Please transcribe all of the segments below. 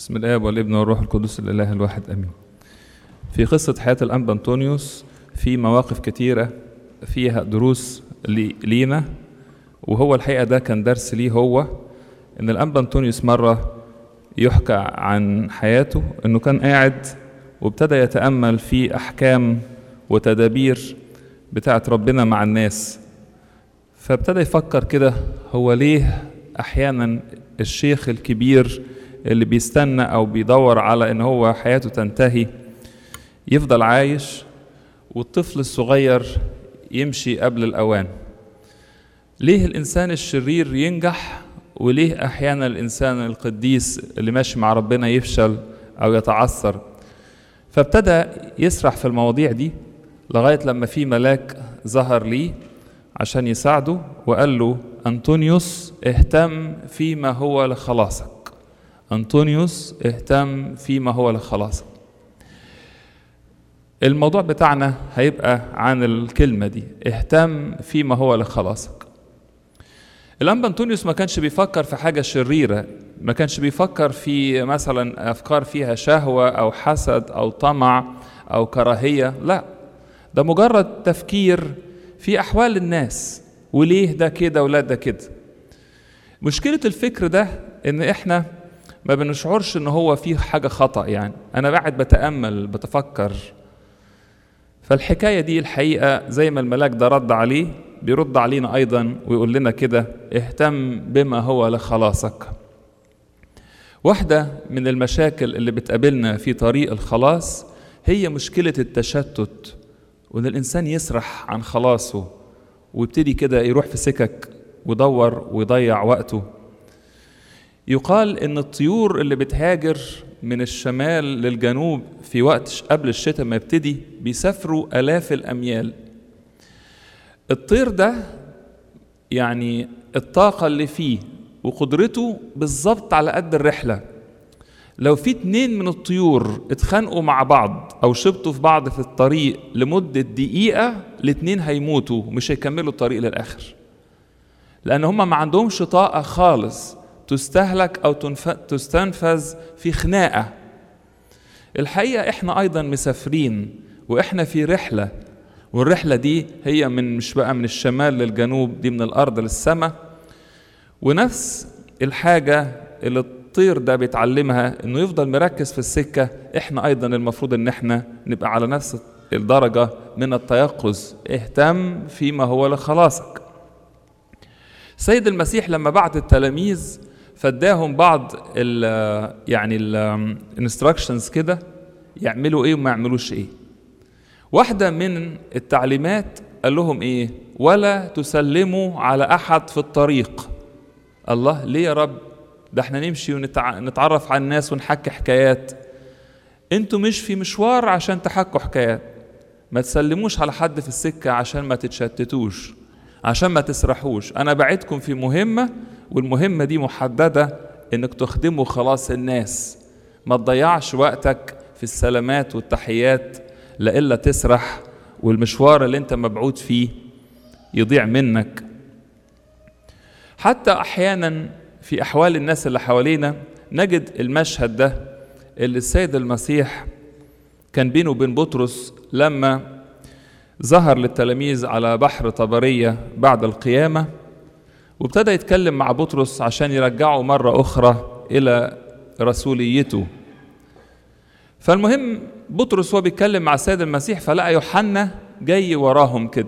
بسم الآب والابن والروح القدس الإله الواحد آمين. في قصة حياة الأنبا أنطونيوس في مواقف كتيرة فيها دروس لي- لينا وهو الحقيقة ده كان درس ليه هو إن الأنبا أنطونيوس مرة يحكى عن حياته إنه كان قاعد وابتدى يتأمل في أحكام وتدابير بتاعت ربنا مع الناس فابتدى يفكر كده هو ليه أحيانا الشيخ الكبير اللي بيستنى أو بيدور على إن هو حياته تنتهي يفضل عايش والطفل الصغير يمشي قبل الأوان ليه الإنسان الشرير ينجح وليه أحيانا الإنسان القديس اللي ماشي مع ربنا يفشل أو يتعثر فابتدى يسرح في المواضيع دي لغاية لما في ملاك ظهر ليه عشان يساعده وقال له أنطونيوس اهتم فيما هو لخلاصك أنطونيوس اهتم فيما هو لخلاصك الموضوع بتاعنا هيبقى عن الكلمة دي اهتم فيما هو لخلاصك الأنبا أنطونيوس ما كانش بيفكر في حاجة شريرة ما كانش بيفكر في مثلا أفكار فيها شهوة أو حسد أو طمع أو كراهية لا ده مجرد تفكير في أحوال الناس وليه ده كده ولا ده كده مشكلة الفكر ده إن إحنا ما بنشعرش إن هو فيه حاجة خطأ يعني أنا قاعد بتأمل بتفكر فالحكاية دي الحقيقة زي ما الملاك ده رد عليه بيرد علينا أيضا ويقول لنا كده اهتم بما هو لخلاصك واحدة من المشاكل اللي بتقابلنا في طريق الخلاص هي مشكلة التشتت وإن الإنسان يسرح عن خلاصه ويبتدي كده يروح في سكك ويدور ويضيع وقته يقال إن الطيور اللي بتهاجر من الشمال للجنوب في وقت قبل الشتاء ما يبتدي بيسافروا آلاف الأميال الطير ده يعني الطاقة اللي فيه وقدرته بالظبط على قد الرحلة لو في اتنين من الطيور اتخانقوا مع بعض او شبطوا في بعض في الطريق لمدة دقيقة الاتنين هيموتوا مش هيكملوا الطريق للآخر لأن هما ما عندهمش طاقة خالص تستهلك أو تنف... تستنفذ في خناقة الحقيقة احنا أيضا مسافرين وإحنا في رحلة والرحلة دي هي من مش بقى من الشمال للجنوب دي من الأرض للسماء ونفس الحاجة اللي الطير ده بيتعلمها انه يفضل مركز في السكة احنا ايضا المفروض ان احنا نبقى على نفس الدرجة من التيقظ اهتم فيما هو لخلاصك سيد المسيح لما بعت التلاميذ فاداهم بعض ال يعني الانستراكشنز كده يعملوا ايه وما يعملوش ايه واحدة من التعليمات قال لهم ايه ولا تسلموا على احد في الطريق الله ليه يا رب ده احنا نمشي ونتعرف على الناس ونحكي حكايات انتوا مش في مشوار عشان تحكوا حكايات ما تسلموش على حد في السكة عشان ما تتشتتوش عشان ما تسرحوش انا بعدكم في مهمة والمهمة دي محددة انك تخدموا خلاص الناس ما تضيعش وقتك في السلامات والتحيات لإلا تسرح والمشوار اللي انت مبعوث فيه يضيع منك حتى احيانا في احوال الناس اللي حوالينا نجد المشهد ده اللي السيد المسيح كان بينه وبين بطرس لما ظهر للتلاميذ على بحر طبريه بعد القيامه وابتدى يتكلم مع بطرس عشان يرجعه مره اخرى الى رسوليته فالمهم بطرس وهو بيتكلم مع السيد المسيح فلقى يوحنا جاي وراهم كده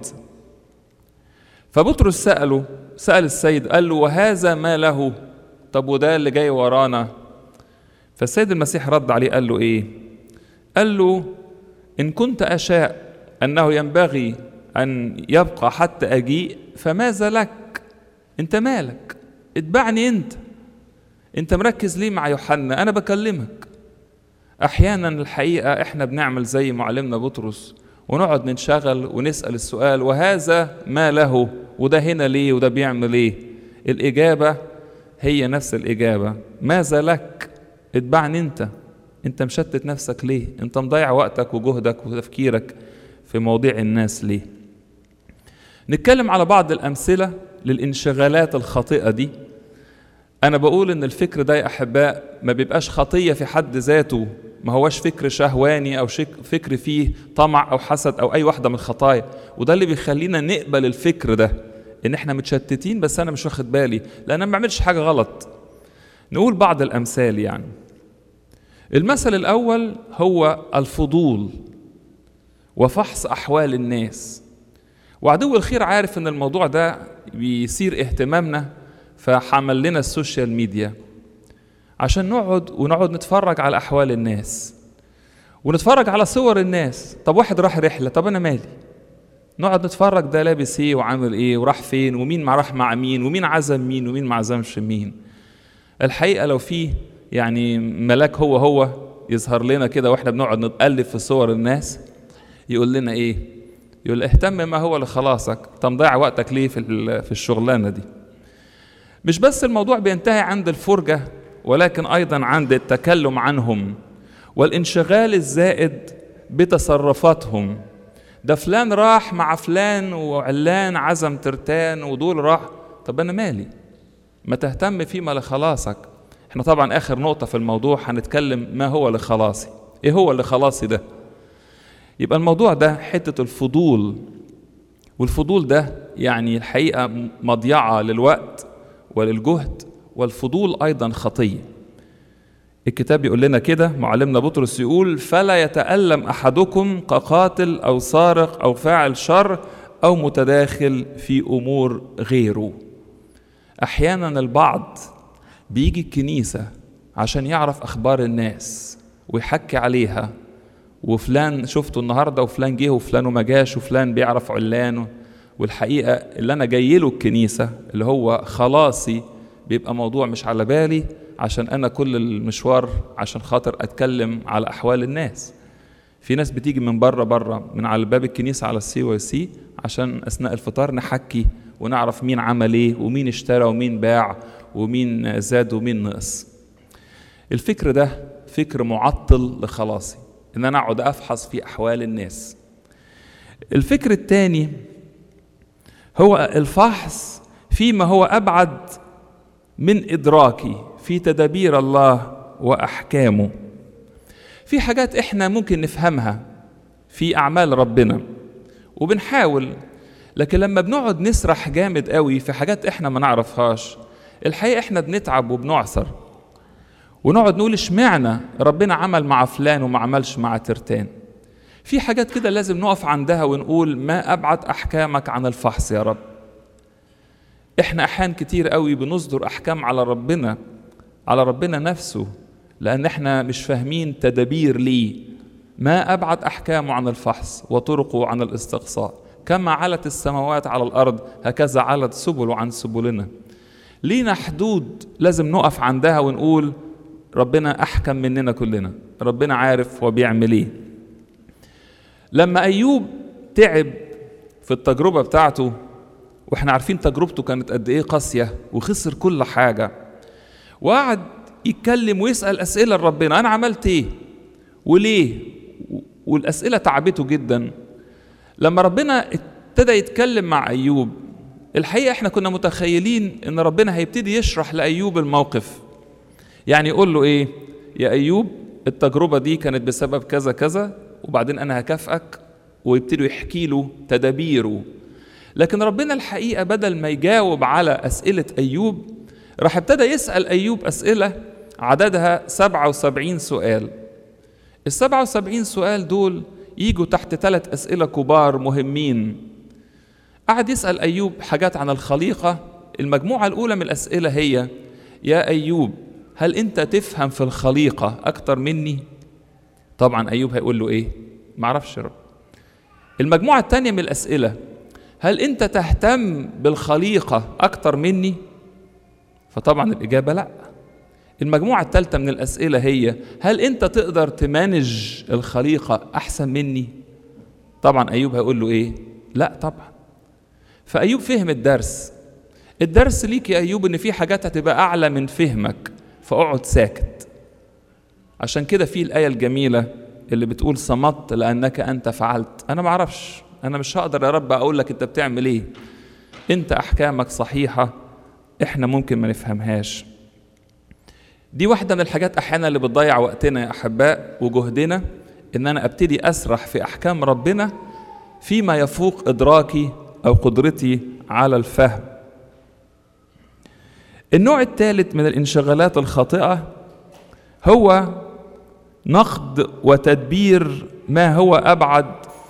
فبطرس سأله سأل السيد قال له وهذا ما له طب وده اللي جاي ورانا فالسيد المسيح رد عليه قال له ايه قال له ان كنت اشاء انه ينبغي ان يبقى حتى اجيء فماذا لك انت مالك اتبعني انت انت مركز ليه مع يوحنا انا بكلمك احيانا الحقيقه احنا بنعمل زي معلمنا بطرس ونقعد ننشغل ونسال السؤال وهذا ما له وده هنا ليه وده بيعمل ايه الاجابه هي نفس الاجابه ماذا لك اتبعني انت انت مشتت نفسك ليه انت مضيع وقتك وجهدك وتفكيرك في مواضيع الناس ليه نتكلم على بعض الامثله للانشغالات الخاطئه دي انا بقول ان الفكر ده يا احباء ما بيبقاش خطيه في حد ذاته ما هوش فكر شهواني او شك فكر فيه طمع او حسد او اي واحده من الخطايا وده اللي بيخلينا نقبل الفكر ده ان احنا متشتتين بس انا مش واخد بالي لان انا ما بعملش حاجه غلط نقول بعض الامثال يعني المثل الاول هو الفضول وفحص احوال الناس وعدو الخير عارف ان الموضوع ده بيثير اهتمامنا فحمل لنا السوشيال ميديا عشان نقعد ونقعد نتفرج على احوال الناس ونتفرج على صور الناس طب واحد راح رحله طب انا مالي نقعد نتفرج ده لابس ايه وعامل ايه وراح فين ومين ما راح مع مين ومين عزم مين ومين ما عزمش مين الحقيقه لو في يعني ملاك هو هو يظهر لنا كده واحنا بنقعد نتقلب في صور الناس يقول لنا ايه يقول اهتم ما هو لخلاصك انت مضيع وقتك ليه في في الشغلانه دي مش بس الموضوع بينتهي عند الفرجه ولكن ايضا عند التكلم عنهم والانشغال الزائد بتصرفاتهم ده فلان راح مع فلان وعلان عزم ترتان ودول راح طب انا مالي ما تهتم فيما لخلاصك احنا طبعا اخر نقطة في الموضوع هنتكلم ما هو لخلاصي ايه هو لخلاصي ده يبقى الموضوع ده حتة الفضول والفضول ده يعني الحقيقة مضيعة للوقت وللجهد والفضول أيضا خطية الكتاب بيقول لنا كده معلمنا بطرس يقول فلا يتألم أحدكم كقاتل أو سارق أو فاعل شر أو متداخل في أمور غيره أحيانا البعض بيجي الكنيسة عشان يعرف أخبار الناس ويحكي عليها وفلان شفته النهارده وفلان جه وفلان ما جاش وفلان بيعرف علانه والحقيقة اللي أنا جاي له الكنيسة اللي هو خلاصي بيبقى موضوع مش على بالي عشان أنا كل المشوار عشان خاطر أتكلم على أحوال الناس في ناس بتيجي من بره بره من على باب الكنيسة على السي واي سي عشان أثناء الفطار نحكي ونعرف مين عمل ايه ومين اشترى ومين باع ومين زاد ومين نقص الفكر ده فكر معطل لخلاصي ان انا اقعد افحص في احوال الناس الفكر الثاني هو الفحص فيما هو ابعد من ادراكي في تدابير الله واحكامه في حاجات احنا ممكن نفهمها في اعمال ربنا وبنحاول لكن لما بنقعد نسرح جامد قوي في حاجات احنا ما نعرفهاش الحقيقه احنا بنتعب وبنعثر ونقعد نقول اشمعنى ربنا عمل مع فلان وما عملش مع ترتان في حاجات كده لازم نقف عندها ونقول ما ابعد احكامك عن الفحص يا رب احنا احيان كتير قوي بنصدر احكام على ربنا على ربنا نفسه لان احنا مش فاهمين تدابير ليه ما ابعد احكامه عن الفحص وطرقه عن الاستقصاء كما علت السماوات على الارض هكذا علت سبله عن سبلنا لينا حدود لازم نقف عندها ونقول ربنا احكم مننا كلنا ربنا عارف هو بيعمل ايه لما ايوب تعب في التجربه بتاعته واحنا عارفين تجربته كانت قد ايه قاسيه وخسر كل حاجه وقعد يتكلم ويسال اسئله لربنا انا عملت ايه وليه والاسئله تعبته جدا لما ربنا ابتدى يتكلم مع ايوب الحقيقه احنا كنا متخيلين ان ربنا هيبتدي يشرح لايوب الموقف يعني يقول له ايه يا ايوب التجربه دي كانت بسبب كذا كذا وبعدين انا هكافئك ويبتدوا يحكي له تدابيره لكن ربنا الحقيقه بدل ما يجاوب على اسئله ايوب راح ابتدى يسال ايوب اسئله عددها 77 سؤال ال 77 سؤال دول يجوا تحت ثلاث اسئله كبار مهمين قعد يسال ايوب حاجات عن الخليقه المجموعه الاولى من الاسئله هي يا ايوب هل انت تفهم في الخليقه اكتر مني طبعا ايوب هيقول له ايه معرفش رب المجموعه الثانيه من الاسئله هل انت تهتم بالخليقه اكتر مني فطبعا الاجابه لا المجموعه الثالثه من الاسئله هي هل انت تقدر تمانج الخليقه احسن مني طبعا ايوب هيقول له ايه لا طبعا فايوب فهم الدرس الدرس ليك يا ايوب ان في حاجات هتبقى اعلى من فهمك فاقعد ساكت عشان كده في الايه الجميله اللي بتقول صمت لانك انت فعلت انا ما اعرفش انا مش هقدر يا رب اقول لك انت بتعمل ايه انت احكامك صحيحه احنا ممكن ما نفهمهاش دي واحدة من الحاجات أحيانا اللي بتضيع وقتنا يا أحباء وجهدنا إن أنا أبتدي أسرح في أحكام ربنا فيما يفوق إدراكي أو قدرتي على الفهم النوع الثالث من الانشغالات الخاطئة هو نقد وتدبير ما هو أبعد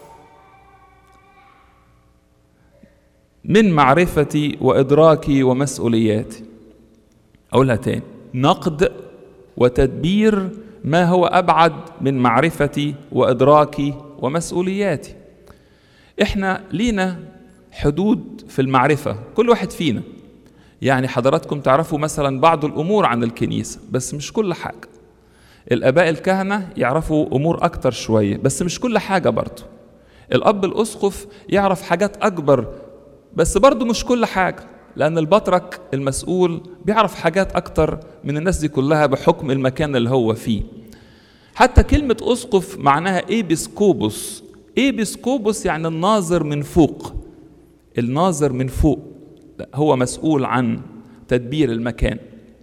من معرفتي وإدراكي ومسؤولياتي أقولها تاني نقد وتدبير ما هو أبعد من معرفتي وإدراكي ومسؤولياتي إحنا لينا حدود في المعرفة كل واحد فينا يعني حضراتكم تعرفوا مثلا بعض الأمور عن الكنيسة بس مش كل حاجة الآباء الكهنة يعرفوا أمور أكتر شوية بس مش كل حاجة برضه الأب الأسقف يعرف حاجات أكبر بس برضه مش كل حاجة لأن البطرك المسؤول بيعرف حاجات أكتر من الناس دي كلها بحكم المكان اللي هو فيه حتى كلمة أسقف معناها إيبسكوبوس إيبسكوبوس يعني الناظر من فوق الناظر من فوق هو مسؤول عن تدبير المكان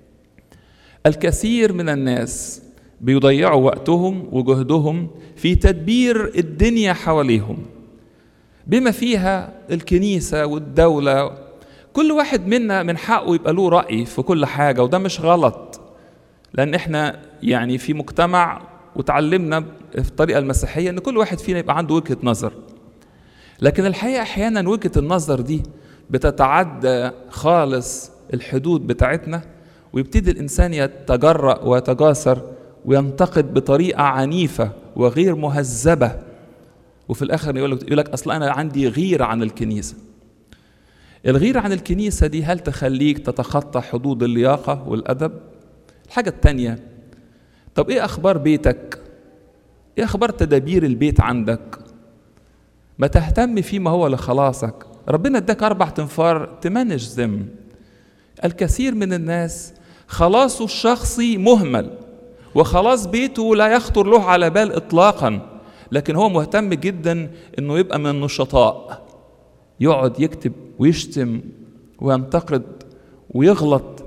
الكثير من الناس بيضيعوا وقتهم وجهدهم في تدبير الدنيا حواليهم بما فيها الكنيسة والدولة كل واحد منا من حقه يبقى له رأي في كل حاجة وده مش غلط لأن احنا يعني في مجتمع وتعلمنا في الطريقة المسيحية إن كل واحد فينا يبقى عنده وجهة نظر لكن الحقيقة أحيانا وجهة النظر دي بتتعدى خالص الحدود بتاعتنا ويبتدي الإنسان يتجرأ ويتجاسر وينتقد بطريقة عنيفة وغير مهذبة وفي الآخر يقول لك, يقول لك أصل أنا عندي غيرة عن الكنيسة الغيرة عن الكنيسة دي هل تخليك تتخطى حدود اللياقة والأدب؟ الحاجة التانية طب إيه أخبار بيتك؟ إيه أخبار تدابير البيت عندك؟ ما تهتم فيما هو لخلاصك ربنا اداك أربع تنفار تمانج ذم الكثير من الناس خلاصه الشخصي مهمل وخلاص بيته لا يخطر له على بال إطلاقا لكن هو مهتم جدا انه يبقى من النشطاء يقعد يكتب ويشتم وينتقد ويغلط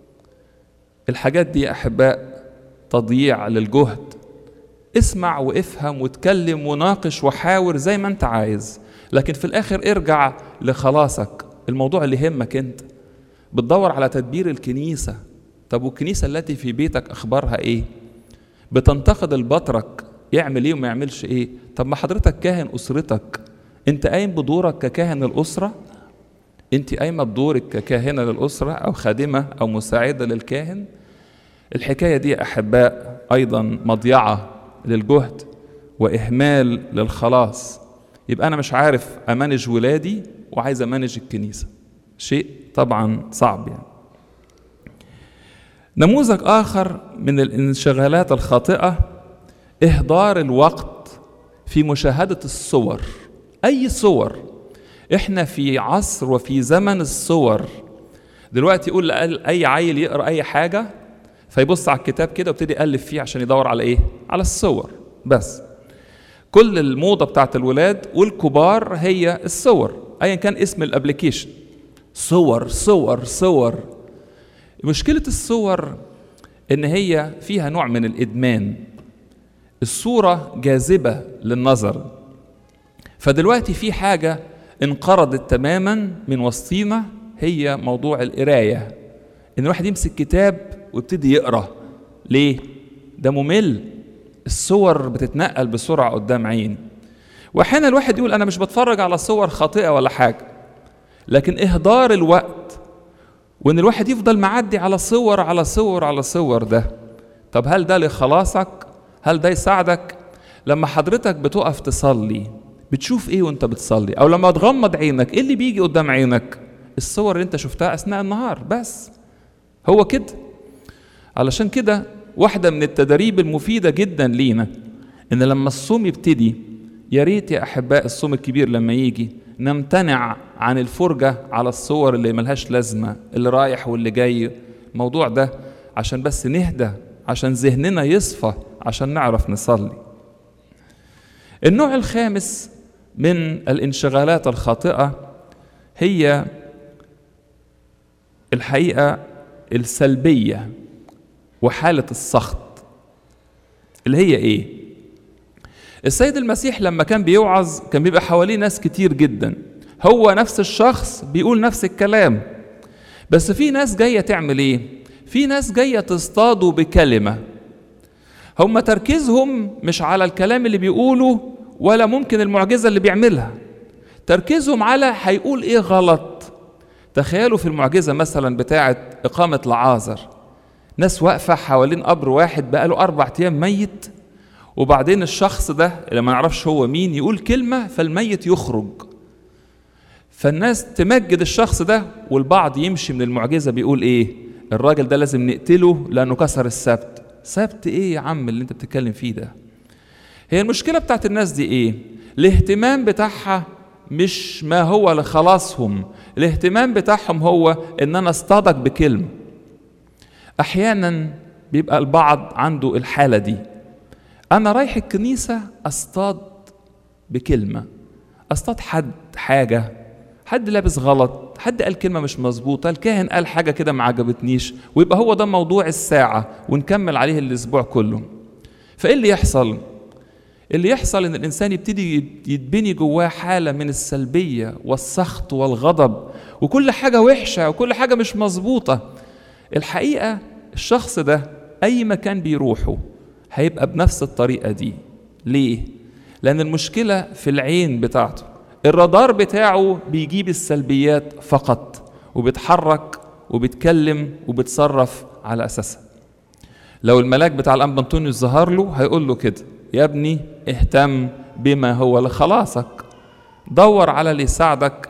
الحاجات دي يا احباء تضييع للجهد اسمع وافهم واتكلم وناقش وحاور زي ما انت عايز لكن في الاخر ارجع لخلاصك الموضوع اللي يهمك انت بتدور على تدبير الكنيسه طب والكنيسه التي في بيتك اخبارها ايه بتنتقد البطرك يعمل ايه وما يعملش ايه طب ما حضرتك كاهن اسرتك انت قايم بدورك ككاهن الاسره انت قايمه بدورك ككاهنه للاسره او خادمه او مساعده للكاهن الحكايه دي يا احباء ايضا مضيعه للجهد واهمال للخلاص يبقى انا مش عارف امانج ولادي وعايز امانج الكنيسه شيء طبعا صعب يعني نموذج اخر من الانشغالات الخاطئه اهدار الوقت في مشاهده الصور اي صور احنا في عصر وفي زمن الصور دلوقتي يقول اي عيل يقرا اي حاجه فيبص على الكتاب كده ويبتدي يقلب فيه عشان يدور على ايه على الصور بس كل الموضه بتاعت الولاد والكبار هي الصور ايا كان اسم الابلكيشن صور صور صور مشكله الصور ان هي فيها نوع من الادمان الصوره جاذبه للنظر فدلوقتي في حاجه انقرضت تماما من وسطينا هي موضوع القرايه ان الواحد يمسك كتاب ويبتدي يقرا ليه ده ممل الصور بتتنقل بسرعه قدام عيني واحيانا الواحد يقول انا مش بتفرج على صور خاطئه ولا حاجه لكن اهدار الوقت وان الواحد يفضل معدي على صور على صور على صور ده طب هل ده لخلاصك هل ده يساعدك لما حضرتك بتقف تصلي بتشوف ايه وانت بتصلي او لما تغمض عينك ايه اللي بيجي قدام عينك الصور اللي انت شفتها اثناء النهار بس هو كده علشان كده واحده من التدريب المفيده جدا لينا ان لما الصوم يبتدي يا ريت يا احباء الصوم الكبير لما يجي نمتنع عن الفرجه على الصور اللي ملهاش لازمه اللي رايح واللي جاي الموضوع ده عشان بس نهدى عشان ذهننا يصفى عشان نعرف نصلي النوع الخامس من الانشغالات الخاطئه هي الحقيقه السلبيه وحالة السخط اللي هي ايه السيد المسيح لما كان بيوعظ كان بيبقى حواليه ناس كتير جدا هو نفس الشخص بيقول نفس الكلام بس في ناس جاية تعمل ايه في ناس جاية تصطادوا بكلمة هم تركيزهم مش على الكلام اللي بيقوله ولا ممكن المعجزة اللي بيعملها تركيزهم على هيقول ايه غلط تخيلوا في المعجزة مثلا بتاعة إقامة لعازر ناس واقفة حوالين قبر واحد بقاله أربع أيام ميت وبعدين الشخص ده اللي ما نعرفش هو مين يقول كلمة فالميت يخرج فالناس تمجد الشخص ده والبعض يمشي من المعجزة بيقول إيه الراجل ده لازم نقتله لأنه كسر السبت سبت إيه يا عم اللي أنت بتتكلم فيه ده هي المشكلة بتاعت الناس دي إيه الاهتمام بتاعها مش ما هو لخلاصهم الاهتمام بتاعهم هو ان انا اصطادك بكلمه احيانا بيبقى البعض عنده الحاله دي انا رايح الكنيسه اصطاد بكلمه اصطاد حد حاجه حد لابس غلط حد قال كلمه مش مظبوطه الكاهن قال حاجه كده ما عجبتنيش ويبقى هو ده موضوع الساعه ونكمل عليه الاسبوع كله فايه اللي يحصل اللي يحصل ان الانسان يبتدي يتبني جواه حاله من السلبيه والسخط والغضب وكل حاجه وحشه وكل حاجه مش مظبوطه الحقيقه الشخص ده اي مكان بيروحه هيبقى بنفس الطريقه دي ليه لان المشكله في العين بتاعته الرادار بتاعه بيجيب السلبيات فقط وبيتحرك وبيتكلم وبيتصرف على اساسها لو الملاك بتاع الانبا انطونيوس ظهر له هيقول له كده يا ابني اهتم بما هو لخلاصك دور على اللي يساعدك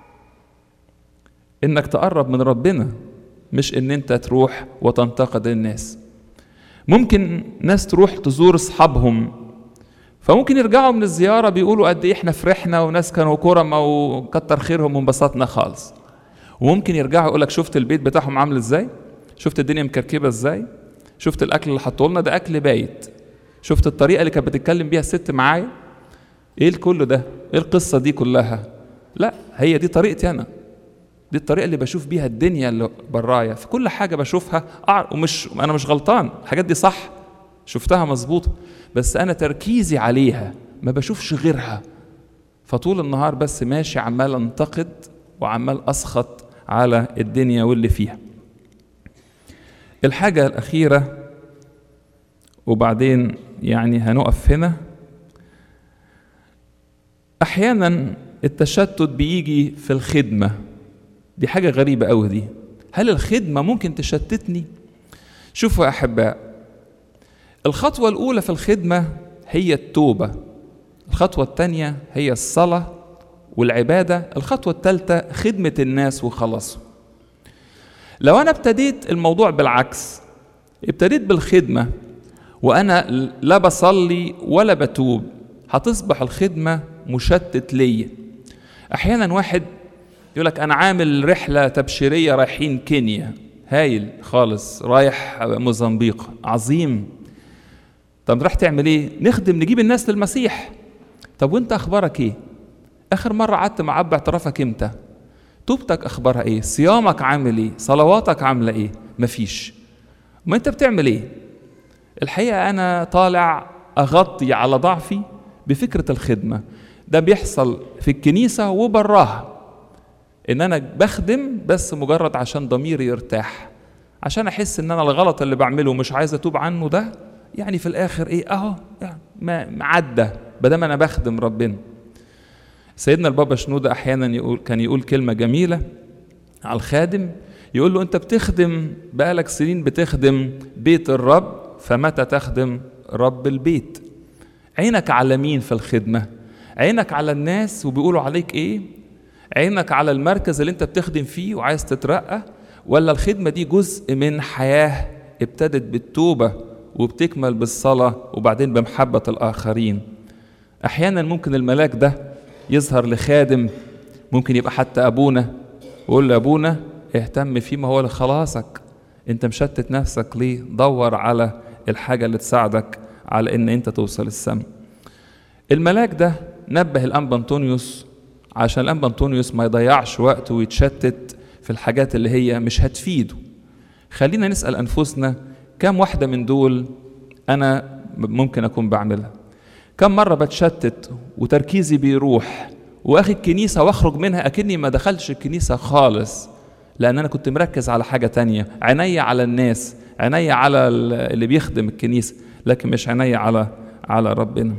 انك تقرب من ربنا مش ان انت تروح وتنتقد الناس ممكن ناس تروح تزور اصحابهم فممكن يرجعوا من الزيارة بيقولوا قد ايه احنا فرحنا وناس كانوا كرمة وكتر خيرهم وانبسطنا خالص وممكن يرجعوا يقول لك شفت البيت بتاعهم عامل ازاي شفت الدنيا مكركبة ازاي شفت الاكل اللي حطوا لنا ده اكل بايت شفت الطريقه اللي كانت بتتكلم بيها الست معايا ايه الكل ده ايه القصه دي كلها لا هي دي طريقتي انا دي الطريقه اللي بشوف بيها الدنيا اللي برايا في كل حاجه بشوفها أعرف ومش انا مش غلطان الحاجات دي صح شفتها مظبوطه بس انا تركيزي عليها ما بشوفش غيرها فطول النهار بس ماشي عمال انتقد وعمال اسخط على الدنيا واللي فيها الحاجه الاخيره وبعدين يعني هنقف هنا احيانا التشتت بيجي في الخدمه دي حاجه غريبه قوي دي هل الخدمه ممكن تشتتني شوفوا يا احباء الخطوه الاولى في الخدمه هي التوبه الخطوه الثانيه هي الصلاه والعباده الخطوه الثالثه خدمه الناس وخلاصهم لو انا ابتديت الموضوع بالعكس ابتديت بالخدمه وانا لا بصلي ولا بتوب هتصبح الخدمه مشتت ليا احيانا واحد يقول لك انا عامل رحله تبشيريه رايحين كينيا هايل خالص رايح موزمبيق عظيم طب راح تعمل ايه نخدم نجيب الناس للمسيح طب وانت اخبارك ايه اخر مره قعدت مع اب اعترافك امتى توبتك اخبارها ايه صيامك عامل ايه صلواتك عامله ايه مفيش ما انت بتعمل ايه الحقيقه انا طالع اغطي على ضعفي بفكره الخدمه ده بيحصل في الكنيسه وبراها ان انا بخدم بس مجرد عشان ضميري يرتاح عشان احس ان انا الغلط اللي بعمله مش عايز اتوب عنه ده يعني في الاخر ايه اهو يعني ما عدى بدل انا بخدم ربنا سيدنا البابا شنودة احيانا يقول كان يقول كلمه جميله على الخادم يقول له انت بتخدم بقالك سنين بتخدم بيت الرب فمتى تخدم رب البيت عينك على مين في الخدمه عينك على الناس وبيقولوا عليك ايه عينك على المركز اللي انت بتخدم فيه وعايز تترقى ولا الخدمة دي جزء من حياة ابتدت بالتوبة وبتكمل بالصلاة وبعدين بمحبة الآخرين أحيانا ممكن الملاك ده يظهر لخادم ممكن يبقى حتى أبونا ويقول له أبونا اهتم فيما هو لخلاصك انت مشتت نفسك ليه دور على الحاجة اللي تساعدك على ان انت توصل السما الملاك ده نبه الانبا انطونيوس عشان الانبا انطونيوس ما يضيعش وقته ويتشتت في الحاجات اللي هي مش هتفيده خلينا نسال انفسنا كم واحدة من دول أنا ممكن أكون بعملها كم مرة بتشتت وتركيزي بيروح واخد كنيسة واخرج منها أكني ما دخلتش الكنيسة خالص لأن أنا كنت مركز على حاجة تانية عيني على الناس عيني على اللي بيخدم الكنيسة لكن مش عيني على على ربنا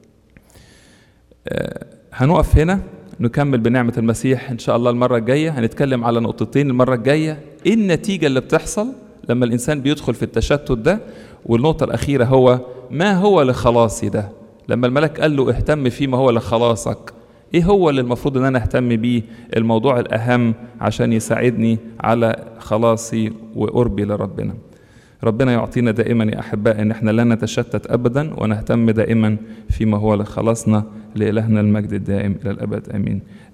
هنقف هنا نكمل بنعمة المسيح إن شاء الله المرة الجاية هنتكلم على نقطتين المرة الجاية إيه النتيجة اللي بتحصل لما الإنسان بيدخل في التشتت ده والنقطة الأخيرة هو ما هو لخلاصي ده لما الملك قال له اهتم فيما هو لخلاصك ايه هو اللي المفروض ان انا اهتم بيه الموضوع الاهم عشان يساعدني على خلاصي وقربي لربنا ربنا يعطينا دائما يا احباء ان احنا لا نتشتت ابدا ونهتم دائما فيما هو لخلاصنا لالهنا المجد الدائم الى الابد امين